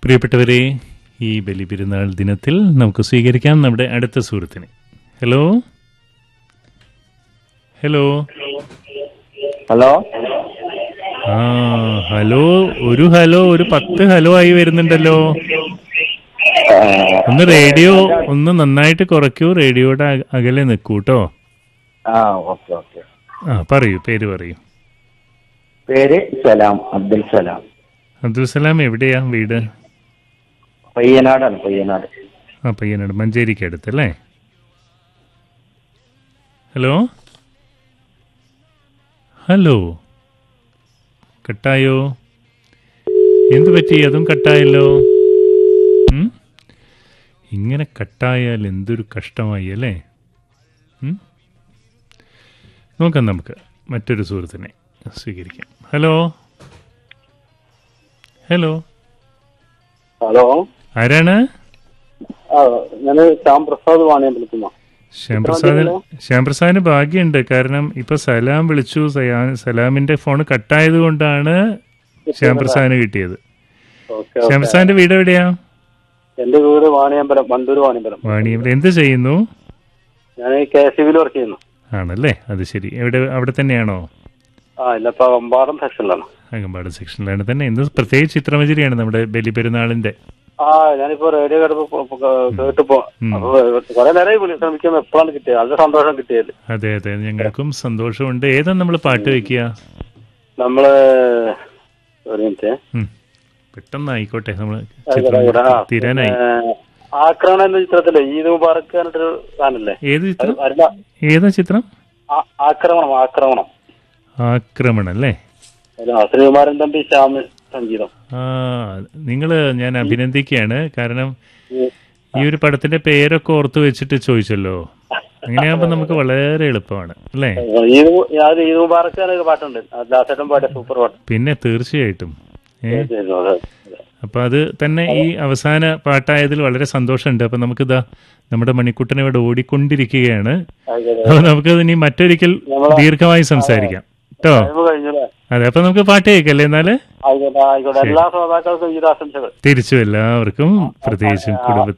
പ്രിയപ്പെട്ടവരെ ഈ ബലിപെരുന്നാൾ ദിനത്തിൽ നമുക്ക് സ്വീകരിക്കാം നമ്മുടെ അടുത്ത സുഹൃത്തിനെ ഹലോ ഹലോ ഹലോ ആ ഹലോ ഒരു ഹലോ ഒരു പത്ത് ഹലോ ആയി വരുന്നുണ്ടല്ലോ ഒന്ന് റേഡിയോ ഒന്ന് നന്നായിട്ട് കുറയ്ക്കൂ റേഡിയോയുടെ അക- അകലെ നിൽക്കൂ കേട്ടോ ആ ഓക്കെ ഓക്കെ ആ പറയൂ പേര് പറയൂ പേര് സലാം അബ്ദുൽ സലാം അബ്ദുൽ സലാം എവിടെയാ വീട് പയ്യനാടാണ് പയ്യനാട് ആ പയ്യനാട് മഞ്ചേരിക്ക് അടുത്ത് അല്ലേ ഹലോ ഹലോ കട്ടായോ എന്ത് പറ്റി അതും കട്ടായല്ലോ ഉം? ഇങ്ങനെ കട്ടായാൽ എന്തൊരു കഷ്ടമായി അല്ലേ ഉം? നോക്കാം നമുക്ക് മറ്റൊരു സുഹൃത്തിനെ സ്വീകരിക്കാം ഹലോ ഹലോ ഹലോ ആരാണ് ആ ഞാൻ ശ്യാം പ്രസാദ് വാണിയം വിളിക്കുന്ന ശ്യാംപ്രസാദിന് ശ്യാംപ്രസാദിന് ഭാഗ്യമുണ്ട് കാരണം ഇപ്പൊ സലാം വിളിച്ചു സയാ- സലാമിന്റെ ഫോൺ കട്ടായത് കൊണ്ടാണ് ശ്യാംപ്രസാദിന് കിട്ടിയത് ഓക്കെ ശ്യാംപ്രസാദിന്റെ വീട് എവിടെയാ എന്റെ വീട് വാണിയമ്പലം വണ്ടൂർ വാണിയമ്പലം വാണിയമ്പലം എന്ത് ചെയ്യുന്നു ഞാൻ കെ എസ് സിവിൽ വർക്ക് ചെയ്യുന്നു ആണല്ലേ അത് ശരി എവിടെ അവിടെ തന്നെയാണോ ആ ഇല്ല ഇപ്പൊ അമ്പാടം സെക്ഷനിലാണ് അകമ്പാട് സെക്ഷനിലാണ് തന്നെ ഇന്ന് പ്രത്യേക ചിത്രമചരിയാണ് നമ്മുടെ ബലിപെരുന്നാളിന്റെ ആ ഞാനിപ്പോ റേഡിയോ കേട്ടപ്പോ കേട്ടിപ്പോ അപ്പൊ കുറെ നേരമായി വിളി ശ്രമിക്കുന്നു എപ്പോഴാണ് കിട്ടിയത് നല്ല സന്തോഷം കിട്ടിയത് അതെ അതെ ഞങ്ങൾക്കും സന്തോഷമുണ്ട് ഏതാ നമ്മൾ പാട്ട് വെക്കുക നമ്മള് ഒരു മിനിറ്റ് ഉം. പെട്ടെന്ന് ആയിക്കോട്ടെ നമ്മൾ ആയിക്കോട്ടെ, ആയിക്കോട്ടെ. ആ, ചിത്രം തീരാനായി പിന്നെ ആക്രമണം എന്ന ചിത്രത്തിലെ ഈദ് മുബാറക്ക് പറഞ്ഞിട്ടൊരു ഗാനല്ലേ ഏത് ചിത്രം അരുണ ഏതാ ചിത്രം ആ- ആക്രമണം ആക്രമണം ആക്രമണം അല്ലേ ഒരു ശ്രീകുമാരൻ തമ്പി ശ്യാമ് സംഗീതം ആ നിങ്ങൾ ഞാൻ അഭിനന്ദിക്കുകയാണ് കാരണം ഈ ഈ ഒരു പടത്തിന്റെ പേരൊക്കെ ഓർത്തു വെച്ചിട്ട് ചോദിച്ചല്ലോ അങ്ങനെയാകുമ്പോൾ നമുക്ക് വളരെ എളുപ്പമാണ് അല്ലേ ഈദ് മു- ഞാൻ ഈദ് മുബാറക്ക് ഒരു പാട്ടുണ്ട് ദാസേട്ടൻ പാടിയ സൂപ്പർ പാട്ട് പിന്നെ തീർച്ചയായിട്ടും ഏ ചെയ്തു. അതെ. അപ്പൊ അത് തന്നെ ഈ അവസാന പാട്ടായതിൽ വളരെ സന്തോഷമുണ്ട് അപ്പൊ നമുക്കിതാ നമ്മുടെ മണിക്കുട്ടൻ ഇവിടെ ഓടിക്കൊണ്ടിരിക്കുകയാണ് ആയിക്കോട്ടെ. അപ്പൊ നമുക്കത് ഇനി മറ്റൊരിക്കൽ ദീർഘമായി സംസാരിക്കാം കേട്ടോ ടൈം കഴിഞ്ഞല്ലേ അതെ അപ്പൊ നമുക്ക് പാട്ട് കേൾക്കല്ലേ എന്നാല് ആയിക്കോട്ടെ ആയിക്കോട്ടെ എല്ലാ ശ്രോതാക്കൾക്കും ഈദ് ആശംസകൾ തിരിച്ചു എല്ലാവർക്കും പ്രത്യേകിച്ചും കുടുംബ